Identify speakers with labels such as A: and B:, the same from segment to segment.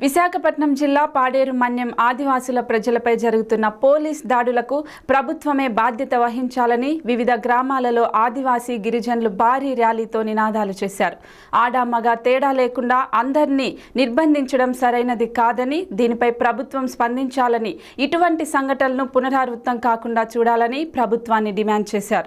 A: విశాఖపట్నం జిల్లా పాడేరు మన్యం ఆదివాసుల ప్రజలపై జరుగుతున్న పోలీస్ దాడులకు ప్రభుత్వమే బాధ్యత వహించాలని వివిధ గ్రామాలలో ఆదివాసీ గిరిజనులు భారీ ర్యాలీతో నినాదాలు చేశారు ఆడ మగ తేడా లేకుండా అందరినీ నిర్బంధించడం సరైనది కాదని దీనిపై ప్రభుత్వం స్పందించాలని ఇటువంటి సంఘటనలను పునరావృతం కాకుండా చూడాలని ప్రభుత్వాన్ని డిమాండ్ చేశారు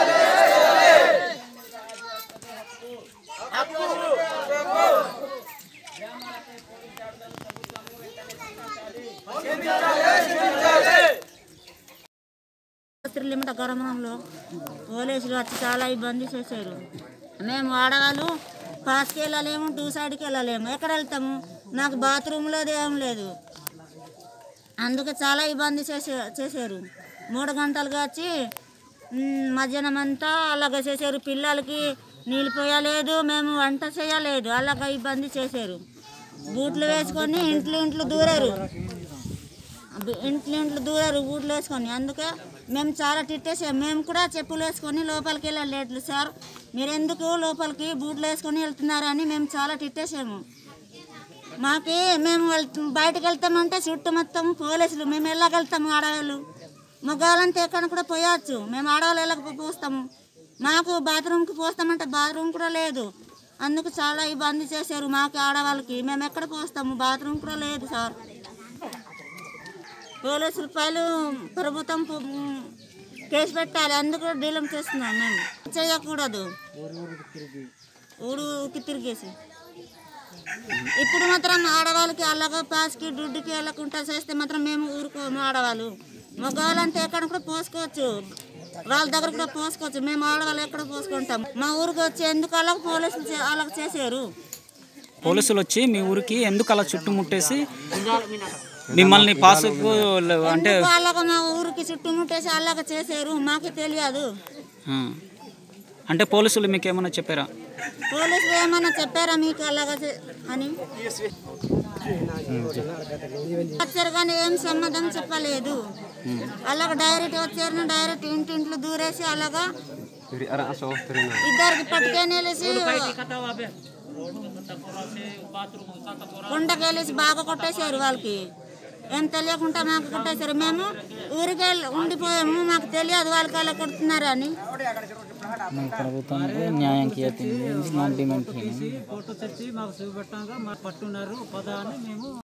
B: లిమిట్ గ్రామంలో పోలీసులు వచ్చి చాలా ఇబ్బంది చేశారు మేము ఆడవాళ్ళు పాస్కి వెళ్ళలేము టూ సైడ్కి వెళ్ళలేము ఎక్కడ వెళ్తాము నాకు బాత్రూంలో ఏం లేదు అందుకే చాలా ఇబ్బంది చేసే చేశారు మూడు గంటలుగా వచ్చి మ్, మధ్యాహ్నం అంతా అలాగ చేశారు పిల్లలకి నీళ్ళు పోయలేదు మేము వంట చేయలేదు అలాగ ఇబ్బంది చేశారు బూట్లు వేసుకొని ఇంట్లో ఇంట్లో దూరారు బి- ఇంట్లో ఇంట్లో దూరారు బూట్లు వేసుకొని అందుకే మేము చాలా తిట్టేసాం మేము కూడా చెప్పులు వేసుకొని లోపలికి వెళ్ళలేదు సార్ మీరు ఎందుకు లోపలికి బూట్లు వేసుకొని వెళ్తున్నారు అని మేము చాలా తిట్టేసాము మాకి మేము వెళ్తాం బయటకు వెళ్తామంటే చుట్టూ మొత్తం పోలీసులు మేము వెళ్ళగలుగుతాము ఆడవాళ్ళు మగవాళ్ళంతా ఎక్కడ కూడా పోయవచ్చు మేము ఆడవాళ్ళు వెళ్ళక పోస్తాము మాకు బాత్రూమ్కి పోస్తామంటే బాత్రూమ్ కూడా లేదు అందుకు చాలా ఇబ్బంది చేశారు మాకు ఆడవాళ్ళకి మేము ఎక్కడ పోస్తాము బాత్రూమ్ కూడా లేదు సార్ పోలీసుల పైలు ప్రభుత్వం పు- కేసు పెట్టాలి అందుకు డీలం చేస్తున్నాం మేము చేయకూడదు ఊరుకి తిరిగేసి ఇప్పుడు మాత్రం ఆడవాళ్ళకి అలాగా పాస్కి దుడ్డుకి వెళ్ళకుండా చేస్తే మాత్రం మేము ఊరుకోము ఆడవాళ్ళు మగవాళ్ళంతా ఎక్కడ కూడా పోసుకోవచ్చు వాళ్ళ దగ్గర కూడా పోసుకోవచ్చు మేము ఆడవాళ్ళు ఎక్కడ పోసుకుంటాం మా ఊరికి వచ్చి ఎందుకు అలా పోలీసులు చే- అలాగ చేశారు
C: పోలీసులు వచ్చి మీ ఊరికి ఎందుకు అలా చుట్టుముట్టేసి మిమ్మల్ని పాసుకు అంటే
B: ఎందుకు అలాగ మా ఊరికి చుట్టుముట్టేసి అలాగ చేశారు మాకు తెలియదు
C: ఆ. అంటే పోలీసులు మీకు ఏమైనా చెప్పారా
B: పోలీసులు ఏమన్నా చెప్పారా మీకు అలాగా చే- అని వచ్చారు కానీ ఏం సమాధానం చెప్పలేదు అలాగ డైరెక్ట్ వచ్చారు డైరెక్ట్ ఇంటింట్లో దూరేసి అలాగా ఇద్దరికి పట్టుకొని వెళ్ళేసి కొండకెళ్ళేసి బాగా కొట్టేశారు వాళ్ళకి ఏం తెలియకుండా మాకు కొట్టేశారు మేము ఊరికి వెళ్ళి ఉండిపోయాము మాకు తెలియదు వాళ్ళకి అలా కొడుతున్నారు అని
C: ప్రభుత్వానికి న్యాయం చేస్తుంది డిమాండ్
D: ఫోటో తెచ్చి మాకు చూపెట్టాక మాకు పట్టున్నారు పదా అని మేము